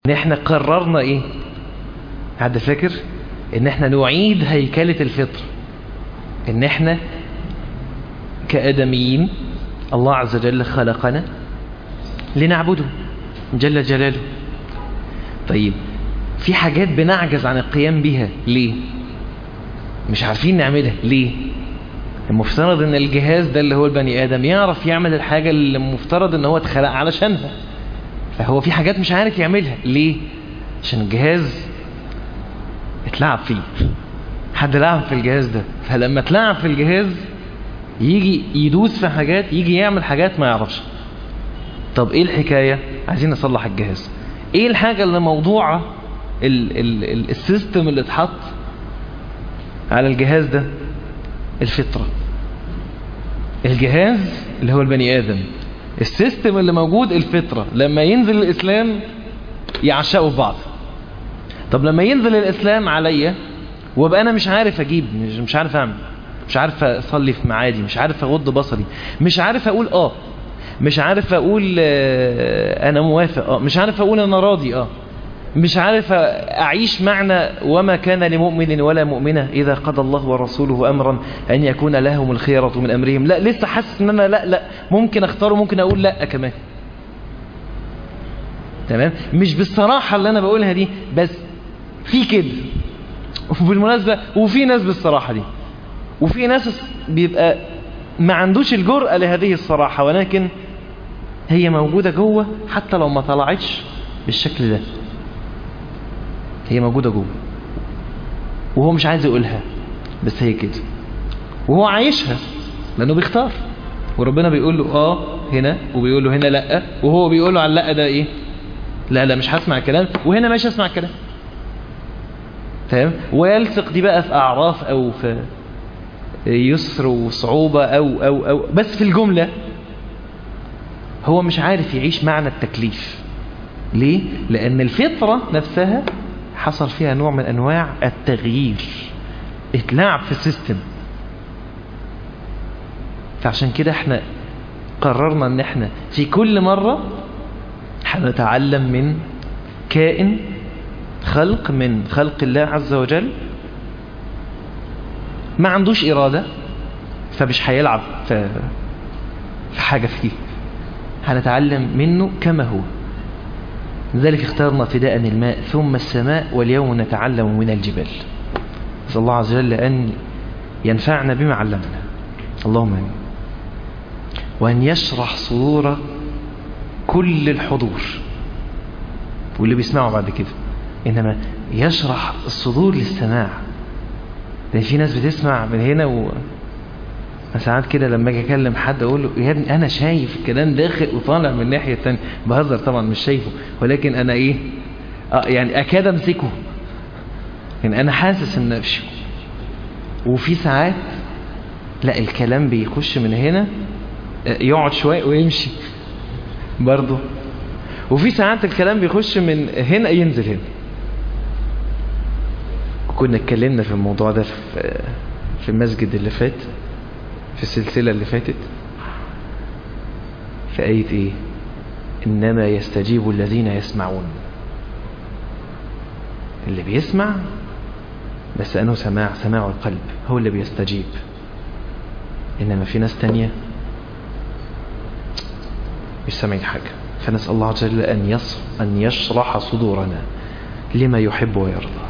ان احنا قررنا ايه حد فاكر ان احنا نعيد هيكلة الفطر ان احنا كآدميين الله عز وجل خلقنا لنعبده جل جلاله طيب في حاجات بنعجز عن القيام بها ليه مش عارفين نعملها ليه المفترض ان الجهاز ده اللي هو البني ادم يعرف يعمل الحاجة اللي المفترض ان هو اتخلق علشانها فهو في حاجات مش عارف يعملها ليه عشان الجهاز اتلعب فيه حد لعب في الجهاز ده فلما اتلعب في الجهاز يجي يدوس في حاجات يجي يعمل حاجات ما يعرفش طب ايه الحكاية عايزين نصلح الجهاز ايه الحاجة اللي موضوعة ال ال ال السيستم اللي اتحط على الجهاز ده الفطرة الجهاز اللي هو البني آدم السيستم اللي موجود الفطرة لما ينزل الإسلام يعشقوا في بعض طب لما ينزل الإسلام عليا وابقى أنا مش عارف أجيب مش, مش عارف أعمل مش عارف أصلي في معادي مش عارف أغض بصري مش عارف أقول آه مش عارف أقول آه أنا موافق آه مش عارف أقول أنا راضي آه مش عارف أعيش معنى وما كان لمؤمن ولا مؤمنة إذا قضى الله ورسوله أمرا أن يكون لهم الخيرة من أمرهم لا لسه حاسس أن أنا لا لا ممكن أختار وممكن أقول لا كمان تمام مش بالصراحة اللي أنا بقولها دي بس في كده وبالمناسبة وفي ناس بالصراحة دي وفي ناس بيبقى ما عندوش الجرأة لهذه الصراحة ولكن هي موجودة جوه حتى لو ما طلعتش بالشكل ده هي موجودة جوه وهو مش عايز يقولها بس هي كده وهو عايشها لأنه بيختار وربنا بيقول له اه هنا وبيقول له هنا لا وهو بيقول له على لا ده ايه لا لا مش هسمع الكلام وهنا ماشي اسمع الكلام فاهم ويلصق دي بقى في اعراف او في يسر وصعوبة او او او بس في الجملة هو مش عارف يعيش معنى التكليف ليه لان الفطرة نفسها حصل فيها نوع من انواع التغيير اتلعب في السيستم فعشان كده احنا قررنا ان احنا في كل مرة هنتعلم من كائن خلق من خلق الله عز وجل ما عندوش إرادة فمش هيلعب في, في حاجة فيه هنتعلم منه كما هو لذلك اخترنا فداء الماء ثم السماء واليوم نتعلم من الجبال نسأل الله عز وجل أن ينفعنا بما علمنا اللهم امين وأن يشرح صدور كل الحضور واللي بيسمعوا بعد كده إنما يشرح الصدور للسماع لأن في ناس بتسمع من هنا و ساعات كده لما اجي اكلم حد اقول له يا ابني انا شايف الكلام داخل وطالع من الناحيه الثانيه بهزر طبعا مش شايفه ولكن انا ايه آه يعني اكاد امسكه يعني انا حاسس ان وفي ساعات لا الكلام بيخش من هنا يقعد شويه ويمشي برضه وفي ساعات الكلام بيخش من هنا ينزل هنا كنا اتكلمنا في الموضوع ده في في المسجد اللي فات في السلسلة اللي فاتت في آية ايه إنما يستجيب الذين يسمعون اللي بيسمع بس أنه سماع سماع القلب هو اللي بيستجيب إنما في ناس تانية مش سامعين حاجة فنسأل الله عز وجل أن, يص... أن يشرح صدورنا لما يحب ويرضى